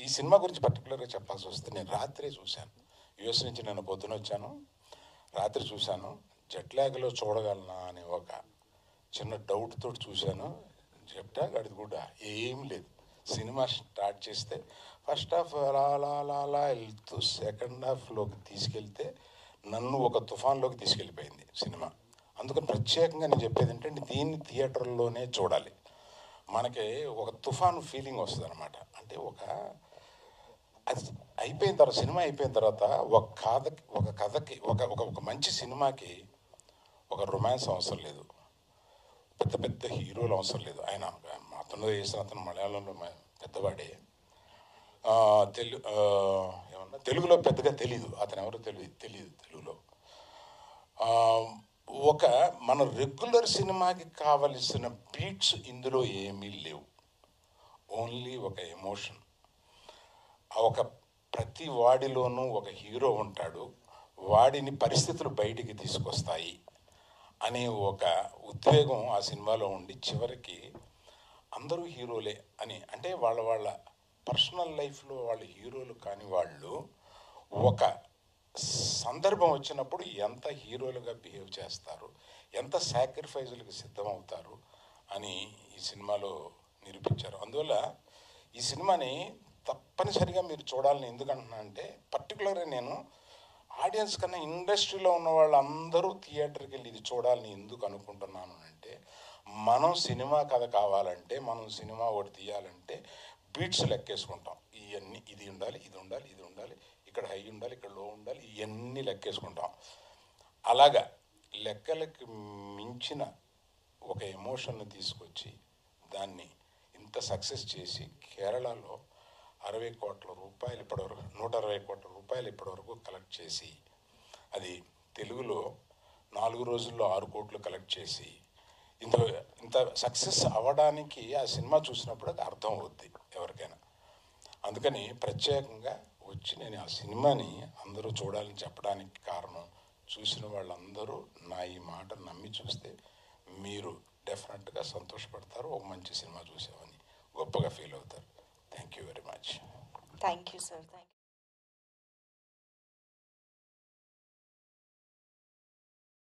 ఈ సినిమా గురించి పర్టికులర్గా చెప్పాల్సి వస్తే నేను రాత్రే చూశాను యుఎస్ నుంచి నేను పొద్దున వచ్చాను రాత్రి చూశాను జెట్ ల్యాగ్లో చూడగలనా అనే ఒక చిన్న డౌట్ తోటి చూశాను జెట్ ల్యాగ్ అది కూడా ఏం లేదు సినిమా స్టార్ట్ చేస్తే ఫస్ట్ హాఫ్ అలా అలా అలా అలా వెళ్తూ సెకండ్ హాఫ్లోకి తీసుకెళ్తే నన్ను ఒక తుఫాన్లోకి తీసుకెళ్ళిపోయింది సినిమా అందుకని ప్రత్యేకంగా నేను చెప్పేది ఏంటంటే దీన్ని థియేటర్లోనే చూడాలి మనకి ఒక తుఫాను ఫీలింగ్ వస్తుంది అనమాట అంటే ఒక అది అయిపోయిన తర్వాత సినిమా అయిపోయిన తర్వాత ఒక కథకి ఒక కథకి ఒక ఒక ఒక మంచి సినిమాకి ఒక రొమాన్స్ అవసరం లేదు పెద్ద పెద్ద హీరోలు అవసరం లేదు ఆయన అతను చేసిన అతను మలయాళంలో మ- పెద్దవాడే ఆ, తెలు ఆ, ఏమన్నా తెలుగులో పెద్దగా తెలియదు అతను ఎవరో తెలియదు తెలియదు తెలుగులో ఆ, ఒక మన రెగ్యులర్ సినిమాకి కావలసిన బీట్స్ ఇందులో ఏమీ లేవు ఓన్లీ ఒక ఎమోషన్ ఆ ఒక ప్రతి వాడిలోనూ ఒక హీరో ఉంటాడు వాడిని పరిస్థితులు బయటికి తీసుకొస్తాయి అనే ఒక ఉద్వేగం ఆ సినిమాలో ఉండి చివరికి అందరూ హీరోలే అని అంటే వాళ్ళ వాళ్ళ పర్సనల్ లైఫ్లో వాళ్ళు హీరోలు కాని వాళ్ళు ఒక సందర్భం వచ్చినప్పుడు ఎంత హీరోలుగా బిహేవ్ చేస్తారు ఎంత సాక్రిఫైజులకు సిద్ధమవుతారు అని ఈ సినిమాలో నిరూపించారు అందువల్ల ఈ సినిమాని తప్పనిసరిగా మీరు చూడాలని ఎందుకంటున్నా అంటే పర్టికులర్గా నేను ఆడియన్స్ కన్నా ఇండస్ట్రీలో ఉన్న వాళ్ళందరూ థియేటర్కి వెళ్ళి ఇది చూడాలని ఎందుకు అనుకుంటున్నాను అంటే మనం సినిమా కథ కావాలంటే మనం సినిమా ఒకటి తీయాలంటే బీట్స్ లెక్కేసుకుంటాం ఇవన్నీ ఇది ఉండాలి ఇది ఉండాలి ఇది ఉండాలి ఇక్కడ హై ఉండాలి ఇక్కడ లో ఉండాలి ఇవన్నీ లెక్కేసుకుంటాం అలాగా లెక్కలకి మించిన ఒక ఎమోషన్ని తీసుకొచ్చి దాన్ని ఇంత సక్సెస్ చేసి కేరళలో అరవై కోట్ల రూపాయలు ఇప్పటివరకు నూట అరవై కోట్ల రూపాయలు ఇప్పటివరకు కలెక్ట్ చేసి అది తెలుగులో నాలుగు రోజుల్లో ఆరు కోట్లు కలెక్ట్ చేసి ఇంత ఇంత సక్సెస్ అవ్వడానికి ఆ సినిమా చూసినప్పుడు అది అర్థం అవుద్ది ఎవరికైనా అందుకని ప్రత్యేకంగా వచ్చి నేను ఆ సినిమాని అందరూ చూడాలని చెప్పడానికి కారణం చూసిన వాళ్ళందరూ నా ఈ మాట నమ్మి చూస్తే మీరు డెఫినెట్గా సంతోషపడతారు ఒక మంచి సినిమా చూసామని గొప్పగా ఫీల్ అవుతారు thank you very much thank you sir thank